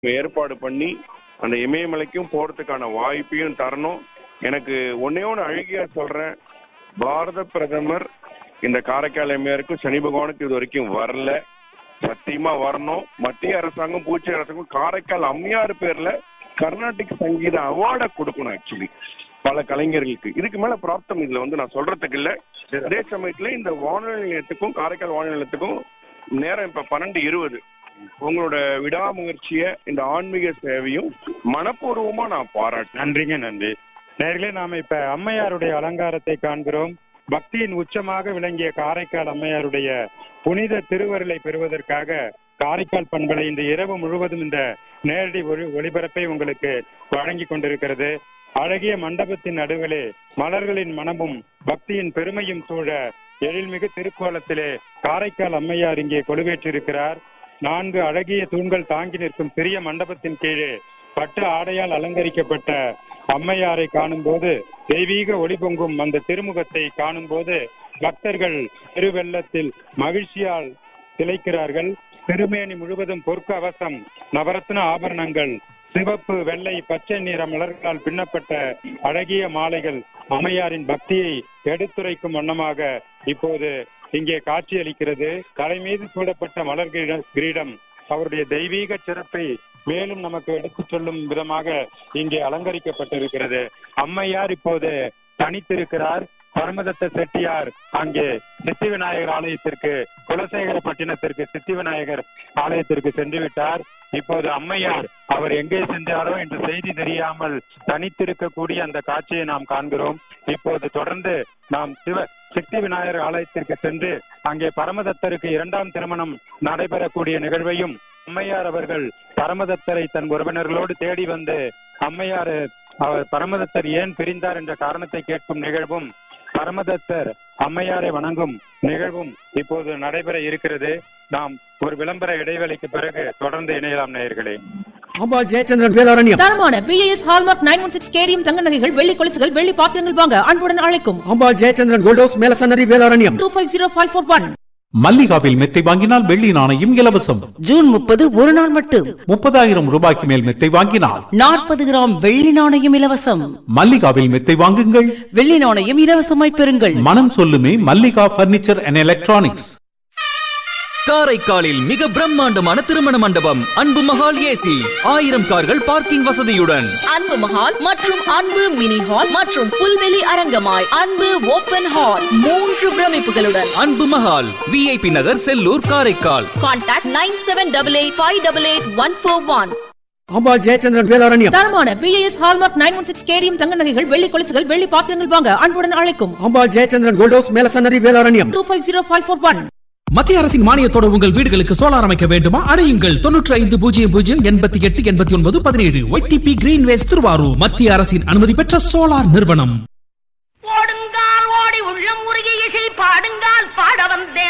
ஏற்பாடு பண்ணி அந்த இமயமலைக்கும் போறதுக்கான வாய்ப்பையும் தரணும் எனக்கு ஒன்னே ஒன்று அழுகியா சொல்றேன் பாரத பிரதமர் இந்த காரைக்கால் எம்ஏஆருக்கும் சனி பகவானுக்கு இது வரைக்கும் வரல சத்தியமா வரணும் மத்திய அரசாங்கம் பூச்சி அரசாங்கம் காரைக்கால் அம்மையார் பேர்ல கர்நாடிக் சங்கீத அவார்டை கொடுக்கணும் ஆக்சுவலி பல கலைஞர்களுக்கு இதுக்கு மேல பிராப்தம் இதுல வந்து நான் சொல்றதுக்கு இல்ல அதே சமயத்துல இந்த வானொலி நிலையத்துக்கும் காரைக்கால் வானொலி நிலையத்துக்கும் நேரம் இப்ப பன்னெண்டு இருபது உங்களோட விடாமுயற்சியை இந்த ஆன்மீக சேவையும் மனப்பூர்வமா நான் பாராட்டேன் நன்றிங்க நன்றி நேர்களே நாம இப்ப அம்மையாருடைய அலங்காரத்தை காண்கிறோம் பக்தியின் உச்சமாக விளங்கிய காரைக்கால் அம்மையாருடைய புனித திருவருளை பெறுவதற்காக காரைக்கால் பண்பலை இந்த இரவு முழுவதும் இந்த நேரடி ஒளி ஒளிபரப்பை உங்களுக்கு வழங்கி கொண்டிருக்கிறது அழகிய மண்டபத்தின் நடுவிலே மலர்களின் மனமும் பக்தியின் பெருமையும் சூழ எழில்மிகு திருக்கோலத்திலே காரைக்கால் அம்மையார் இங்கே கொலுவேற்றிருக்கிறார் நான்கு அழகிய தூண்கள் தாங்கி நிற்கும் சிறிய மண்டபத்தின் கீழே பட்டு ஆடையால் அலங்கரிக்கப்பட்ட அம்மையாரை காணும்போது தெய்வீக ஒளி பொங்கும் அந்த திருமுகத்தை காணும்போது பக்தர்கள் திருவெள்ளத்தில் மகிழ்ச்சியால் திளைக்கிறார்கள் திருமேனி முழுவதும் பொற்கவசம் நவரத்ன ஆபரணங்கள் சிவப்பு வெள்ளை பச்சை நிற மலர்களால் பின்னப்பட்ட அழகிய மாலைகள் அம்மையாரின் பக்தியை எடுத்துரைக்கும் வண்ணமாக இப்போது இங்கே காட்சியளிக்கிறது தலை மீது சூடப்பட்ட மலர் கிரீட- கிரீடம் அவருடைய தெய்வீக சிறப்பை மேலும் நமக்கு எடுத்துச் சொல்லும் விதமாக இங்கே அலங்கரிக்கப்பட்டிருக்கிறது அம்மையார் இப்போது தனித்திருக்கிறார் பரமதத்த செட்டியார் அங்கே சித்தி விநாயகர் ஆலயத்திற்கு குலசேகரப்பட்டினத்திற்கு சித்தி விநாயகர் ஆலயத்திற்கு சென்று விட்டார் இப்போது அம்மையார் அவர் எங்கே சென்றாரோ என்ற செய்தி தெரியாமல் தனித்திருக்கக்கூடிய அந்த காட்சியை நாம் காண்கிறோம் இப்போது தொடர்ந்து நாம் சிவ சித்தி விநாயகர் ஆலயத்திற்கு சென்று அங்கே பரமதத்தருக்கு இரண்டாம் திருமணம் நடைபெறக்கூடிய நிகழ்வையும் அம்மையார் அவர்கள் பரமதத்தரை தன் உறவினர்களோடு தேடி வந்து அம்மையார் அவர் பரமதத்தர் ஏன் பிரிந்தார் என்ற காரணத்தை கேட்கும் நிகழ்வும் பரமதத்தர் அம்மையாரை வணங்கும் நிகழ்வும் இப்போது நடைபெற இருக்கிறது நாம் ஒரு விளம்பர இடைவேளைக்கு பிறகு தொடர்ந்து இணையலாம் நேயர்களே அம்பாள் ஜெயச்சந்திரன் வேலாரண்யம் தரமான BAS hallmark nine one six KDM தங்க நகைகள் வெள்ளி கொலுசுகள் வெள்ளி பாத்திரங்கள் வாங்க அன்புடன் அழைக்கும் Ambal Jayachandran gold house Melasannathi Velaranyam two five zero five four one மல்லிகாவில் மெத்தை வாங்கினால் வெள்ளி நாணயம் இலவசம் ஜூன் முப்பது ஒரு நாள் மட்டும் முப்பதாயிரம் ரூபாய்க்கு மேல் மெத்தை வாங்கினால் நாற்பது கிராம் வெள்ளி நாணயம் இலவசம் மல்லிகாவில் மெத்தை வாங்குங்கள் வெள்ளி நாணயம் இலவசமாய் பெறுங்கள் மனம் சொல்லுமே மல்லிகா பர்னிச்சர் அண்ட் எலக்ட்ரானிக்ஸ் காரைக்காலில் மிக பிரம்மாண்டமான திருமண மண்டபம் அன்பு மகால் ஏசி ஆயிரம் கார்கள் பார்க்கிங் வசதியுடன் அன்பு மஹால் மற்றும் அன்பு மினி ஹால் மற்றும் புல்வெளி அரங்கமாய் அன்பு ஓபன் ஹால் மூன்று பிரமிப்புகளுடன் Anbu Mahal VIP Nagar Sellur Karaikal contact nine seven double eight five double eight one four one Ambal Jayachandran Velaranyam தரமான BAS hallmark nine one six KDM தங்க நகைகள் வெள்ளி கொலுசுகள் வெள்ளி பாத்திரங்கள் வாங்க அன்புடன் அழைக்கும் Ambal Jayachandran gold house Melasannathi Velaranyam two five zero five four one மத்திய அரசின் மானியத்தோடு உங்கள் வீடுகளுக்கு சோலார் அமைக்க வேண்டுமா அடையுங்கள் தொன்னூற்றி ஐந்து பூஜ்ஜியம் பூஜ்ஜியம் எண்பத்தி எட்டு எண்பத்தி ஒன்பது பதினேழு ஒய்டிபி கிரீன்வேஸ் திருவாரூர் மத்திய அரசின் அனுமதி பெற்ற சோலார் நிறுவனம் ஓடுங்கால் ஓடி உள்ளம் முருகி இசை பாடுங்கால் பாட வந்தேன்